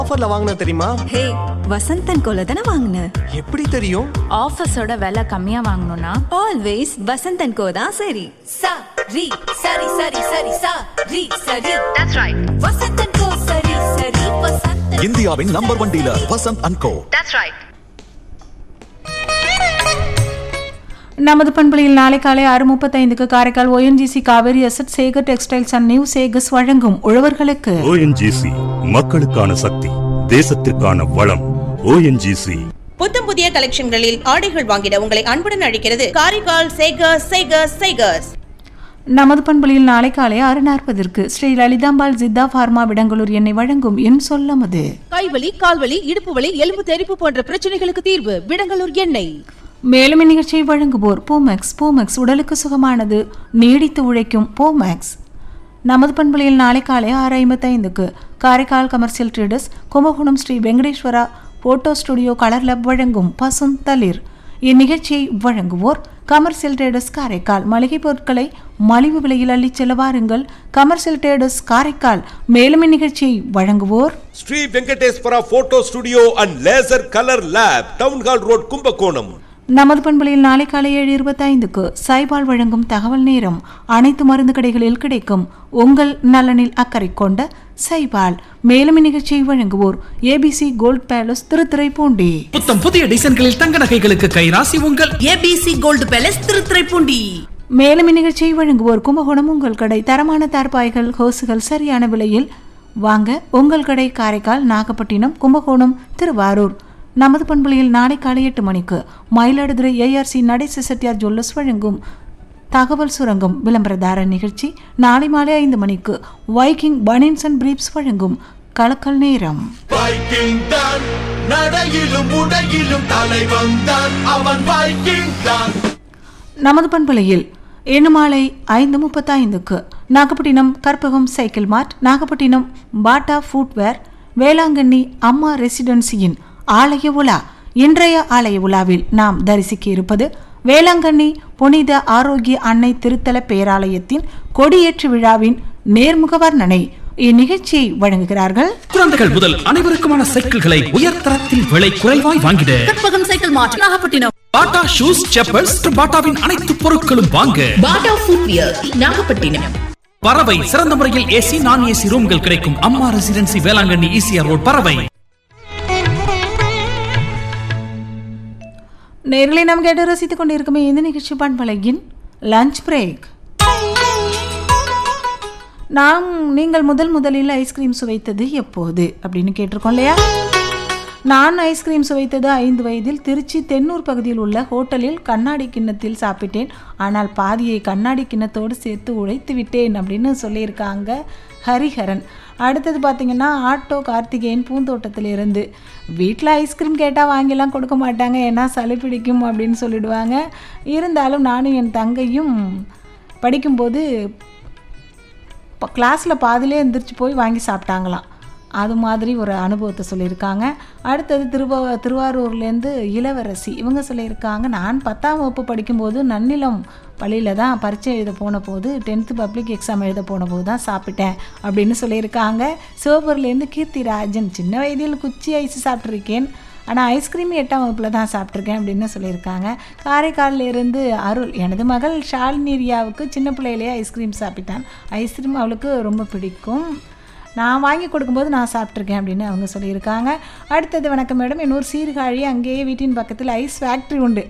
ஆஃபர்ல வாங்கின தெரியுமா ஹே வசந்தன் கோல தானே வாங்கின எப்படி தெரியும் ஆஃபீஸோட விலை கம்மியா வாங்கணும்னா ஆல்வேஸ் வசந்தன் கோ தான் சரி sa ri sari sari sari sa ri sari that's right vasantan ko sari sari vasantan இந்தியாவின் number one dealer Vasanth and co that's right நமது பண்பலையில் நாளை காலை ஆறு முப்பத்தைந்துக்கு Karaikal ONGC Cauvery asset Sekar textiles and new சேகஸ் வழங்கும் உழவர்களுக்கு ஓஎன்ஜிசி மக்களுக்கான சக்தி தேசத்திற்கான வளம் ஓஎன்ஜிசி புத்தம் புதிய கலெக்ஷன்களில் ஆடைகள் வாங்கிட உங்களை அன்புடன் அழைக்கிறது காரைக்கால் சேகர்ஸ் சேகர்ஸ் சேகர்ஸ் நமது பண்பலையில் நாளை காலை ஆறு நாற்பதற்கு ஸ்ரீ லலிதாம்பாள் ஜித்தா பார்மா விடங்களூர் எண்ணெய் வழங்கும் என் சொல்லமது கைவலி கால்வலி இடுப்பு வலி எலும்பு தெறிப்பு போன்ற பிரச்சனைகளுக்கு தீர்வு விடங்கலூர் எண்ணெய் மேலும் இந்நிகழ்ச்சியை வழங்குவோர் போமேக்ஸ் போமேக்ஸ் உடலுக்கு சுகமானது நீடித்து உழைக்கும் போமேக்ஸ் நமது பண்பலையில் நாளை காலை ஆறு ஐம்பத்தைந்துக்கு Karaikal commercial traders Kumbakonam Sri Venkateswara photo studio colour lab வழங்கும் பசும் தளிர் இந்நிகழ்ச்சியை வழங்குவோர் கமர்ஷியல் ட்ரேடர்ஸ் காரைக்கால் மளிகை பொருட்களை மலிவு விலையில் அள்ளிச் செல்ல வாருங்கள் கமர்ஷியல் ட்ரேடர்ஸ் காரைக்கால் மேலும் இந்நிகழ்ச்சியை வழங்குவோர் Sri Venkateswara photo studio and laser colour lab town hall road Kumbakonam நமது பண்பலையில் நாளை காலை ஏழு இருபத்தைந்துக்கு சாய்பால் வழங்கும் தகவல் நேரம் அனைத்து மருந்து கடைகளில் கிடைக்கும் உங்கள் நலனில் அக்கறை கொண்ட சைபால் மேலும் இந்நிகழ்ச்சியை வழங்குவோர் ஏபிசி கோல்ட் பேலஸ் திருத்துறைப்பூண்டி புத்தம் புதிய டிசைன்களில் தங்க நகைகளுக்கு கைராசி உங்கள் ஏபிசி கோல்டு பேலஸ் திருத்துறைப்பூண்டி மேலும் இந்நிகழ்ச்சியை வழங்குவோர் கும்பகோணம் உங்கள் கடை தரமான தார்பாய்கள் ஹோசுகள் சரியான விலையில் வாங்க உங்கள் கடை காரைக்கால் நாகப்பட்டினம் கும்பகோணம் திருவாரூர் நமது பண்பலையில் நாளை காலை எட்டு மணிக்கு மயிலாடுதுறை ஏஆர்சி நடேச செட்டியார் ஜுவல்லர்ஸ் வழங்கும் தகவல் சுரங்கம் விளம்பரதார நிகழ்ச்சி நாளை மாலை ஐந்து மணிக்கு வைக்கிங் பனின்ஸ் அண்ட் பிரீப்ஸ் வழங்கும் கலக்கல் நேரம் வைக்கிங் தான் நடையிலும் உடையிலும் தலைவன் தான் அவன் வைக்கிங் தான் நமது பண்பலையில் இன்று மாலை ஐந்து முப்பத்தைந்துக்கு Nagapattinam Karpagam cycle mart Nagapattinam Bata footwear Velankanni அம்மா ரெசிடென்சியின் ஆலய உலா இன்றைய ஆலய உலாவில் நாம் தரிசிக்க இருப்பது வேளாங்கண்ணி புனித ஆரோக்கிய அன்னை திருத்தல பேராலயத்தின் கொடியேற்று விழாவின் நேர்முக வர்ணனை இந்நிகழ்ச்சியை வழங்குகிறார்கள் குழந்தைகள் முதல் அனைவருக்குமான சைக்கிள்களை உயர்தரத்தில் விலை குறைவாய் வாங்கிட கற்பகம் சைக்கிள் மார்ட் நாகப்பட்டினம் பாட்டா ஷூஸ் செப்பல்ஸ் பாட்டாவின் அனைத்து பொருட்களும் வாங்க பாட்டா ஃபுட்வியர் நாகப்பட்டினம் பறவை சிறந்த முறையில் ஏசி நான் ஏசி ரூம்கள் கிடைக்கும் அம்மா ரெசிடென்சி வேளாங்கண்ணி ஈசிஆர் ரோட் பறவை நேர்களை நாம் கேட்டு ரசித்துக் கொண்டிருக்குமே இந்த நிகழ்ச்சி பண்பலையின் லஞ்ச் பிரேக் நாம் நீங்கள் முதல் முதலில் ஐஸ்கிரீம் சுவைத்தது எப்போது அப்படின்னு கேட்டிருக்கோம் இல்லையா நான் ஐஸ்கிரீம் சுவைத்தது ஐந்து வயதில் திருச்சி தென்னூர் பகுதியில் உள்ள ஹோட்டலில் கண்ணாடி கிண்ணத்தில் சாப்பிட்டேன் ஆனால் பாதியை கண்ணாடி கிண்ணத்தோடு சேர்த்து உழைத்து விட்டேன் அப்படின்னு சொல்லியிருக்காங்க ஹரிஹரன் அடுத்தது பார்த்தீங்கன்னா ஆட்டோ கார்த்திகேயன் பூந்தோட்டத்திலிருந்து வீட்டில் ஐஸ்கிரீம் கேட்டால் வாங்கிலாம் கொடுக்க மாட்டாங்க ஏன்னா சளி பிடிக்கும் அப்படின்னு சொல்லிடுவாங்க இருந்தாலும் நானும் என் தங்கையும் படிக்கும்போது இப்போ கிளாஸில் பாதிலே எந்திரிச்சு போய் வாங்கி சாப்பிட்டாங்களாம் அது மாதிரி ஒரு அனுபவத்தை சொல்லியிருக்காங்க அடுத்தது திருவா திருவாரூர்லேருந்து இளவரசி இவங்க சொல்லியிருக்காங்க நான் பத்தாம் வகுப்பு படிக்கும்போது நன்னிலம் பள்ளியில் தான் பரீட்சை எழுத போன போது டென்த்து பப்ளிக் எக்ஸாம் எழுத போன போது தான் சாப்பிட்டேன் அப்படின்னு சொல்லியிருக்காங்க சிவபூர்லேருந்து கீர்த்திராஜன் சின்ன வயதில் குச்சி ஐஸ் சாப்பிட்ருக்கேன் ஆனால் ஐஸ்கிரீம் எட்டாம் வகுப்பில் தான் சாப்பிட்ருக்கேன் அப்படின்னு சொல்லியிருக்காங்க காரைக்காலில் இருந்து அருள் எனது மகள் ஷாலினீரியாவுக்கு சின்ன பிள்ளையிலேயே ஐஸ்கிரீம் சாப்பிட்டான் ஐஸ்கிரீம் அவளுக்கு ரொம்ப பிடிக்கும் நான் வாங்கி கொடுக்கும்போது நான் சாப்பிட்ருக்கேன் அப்படின்னு அவங்க சொல்லியிருக்காங்க அடுத்தது வணக்கம் மேடம் இன்னொரு சீர்காழி அங்கேயே வீட்டின் பக்கத்தில் ஐஸ் ஃபேக்ட்ரி உண்டு